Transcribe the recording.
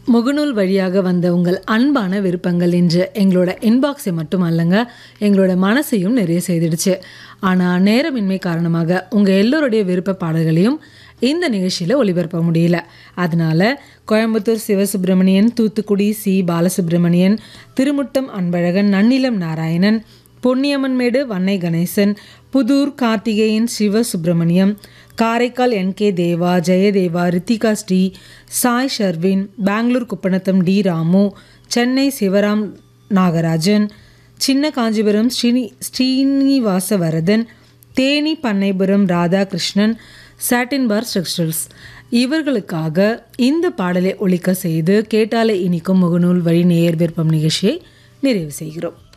முகநூல் வழியாக வந்த உங்கள் அன்பான விருப்பங்கள் என்று எங்களோட இன்பாக்ஸை மட்டும் அல்லங்க எங்களோட மனசையும் நிறைய செய்திடுச்சு ஆனால் நேரமின்மை காரணமாக உங்கள் எல்லோருடைய விருப்ப பாடல்களையும் இந்த நிகழ்ச்சியில் ஒளிபரப்ப முடியல அதனால Coimbatore Sivasubramanian Thoothukudi C Balasubramanian Thirumuttam Anbazhagan Nannilam Narayanan Ponniammanmedu Vannai Ganesan Puthur Karthikeyan Sivasubramaniam Karaikal N K Deva Jayadeva Rithika Sri Sai Sharvin Bangalore Kuppanatham T Ramu Chennai Sivaram Nagarajan Chinna Kanchipuram Srini Srinivasa Varadhan Theni Pannaipuram Radhakrishnan சாட்டின் பார் ஸ்ட்ரக்சர்ஸ் இவர்களுக்காக இந்த பாடலை ஒழிக்க செய்து கேட்டாலே இனிக்கும் முகநூல் வழி நேயர் விருப்பம் நிகழ்ச்சியை நிறைவு செய்கிறோம்